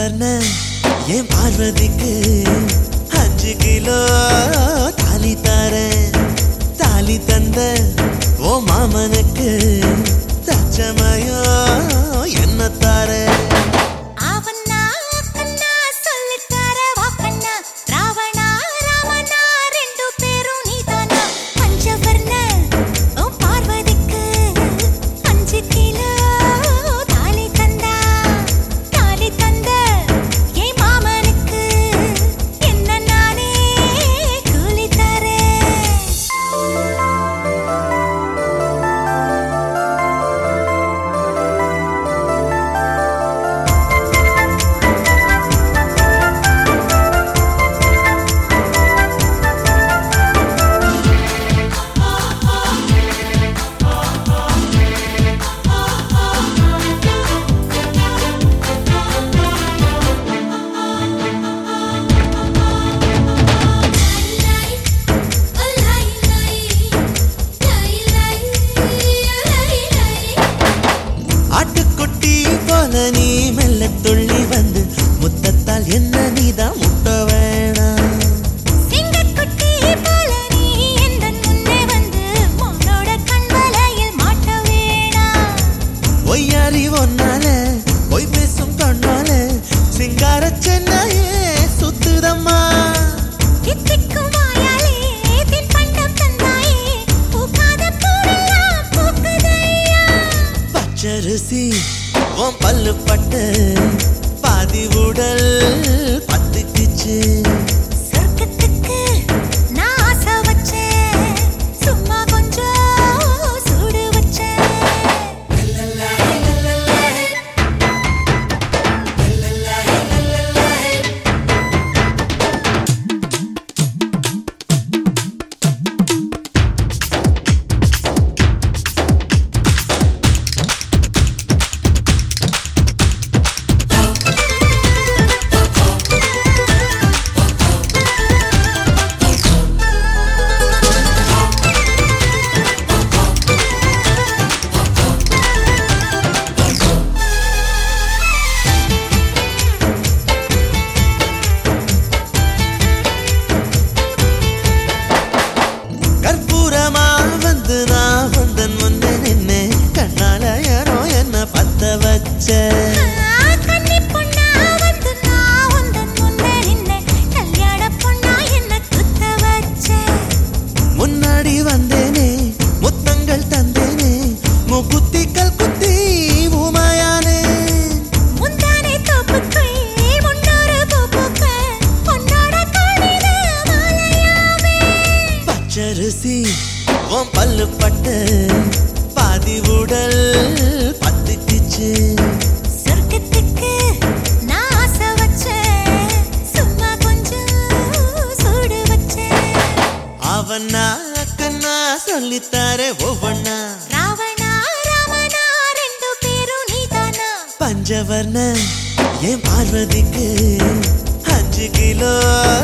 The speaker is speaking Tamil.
பஞ்சவர்ண என் பார்வதிக்கு அஞ்சு கிலோ தாலி தரேன் தாலி தந்த ஓ மாமனுக்கு தச்சமயோ என்ன தரேன் ஆவண்ணா கண்ணா சொல்லித்தர வாக்கண்ணா ராவணா ராமனா ரெண்டு பேரும் நீதானா பஞ்சவர்ண உன் பார்வதிக்கு அஞ்சு கிலோ தாலி தந்தா தாலி தந்த என் மாமனுக்கு என்ன நானே கூலி தரேன் ஆட்டுக்குட்டி போல நீ மெல்ல துள்ளி வந்து முத்தத்தால் என்ன நீதான் முட்ட வேணாம் சிங்கக்குட்டி போல நீ எந்தன் முன்னே வந்து உன்னோட கண்வலையில் மாட்ட வேணாம் ஒய்யாரி ஒன்னால பொய் பேசும் கண்ணால சிங்கார சென்னையே சுத்துதம்மா தித்திக்கும் வாயாலே தின் பண்டம் தந்தாயே பூக்காத பூவெல்லாம் பூக்குதையா பச்சரிசி உன் பல்லு பட்டு பாதி உடல் பத்துக்குச்சு சொர்க்கத்துக்கு நான் ஆசை வச்சேன் சும்மா கொஞ்சம் சூடு வச்சேன் கற்பூரமா வந்து நான் வந்தன் முன்ன நின்னு கண்ணால யாரோ என்ன பத்த வச்ச கன்னி பொண்ணா வந்து நான் உந்தன் முன்னே நின்னேன் கல்யாண பொண்ணா என்ன குத்த வச்சேன் முன்னாடி வந்தேனே முத்தங்கள் தந்தேனே முக்குத்திகள் குத்தி உமாயானே முந்தானை தோப்புக்குள் முன்னொரு பூப்புக்க பொன்னோட காணில மாலையாவே பச்சரிசி உன் பல்லு பட்டு பாதி உடல் பத்துக்குச்சு சொர்க்கத்துக்கு நான் ஆசை வச்சேன் சும்மா கொஞ்சம் சூடு வச்சேன் அவனா கண்ணா சொல்லித்தார ஒவ்வொன்னா ராவணா ராமனா ரெண்டு பேரும் நீதானா பஞ்சவர்ண என் பார்வதிக்கு அஞ்சு கிலோ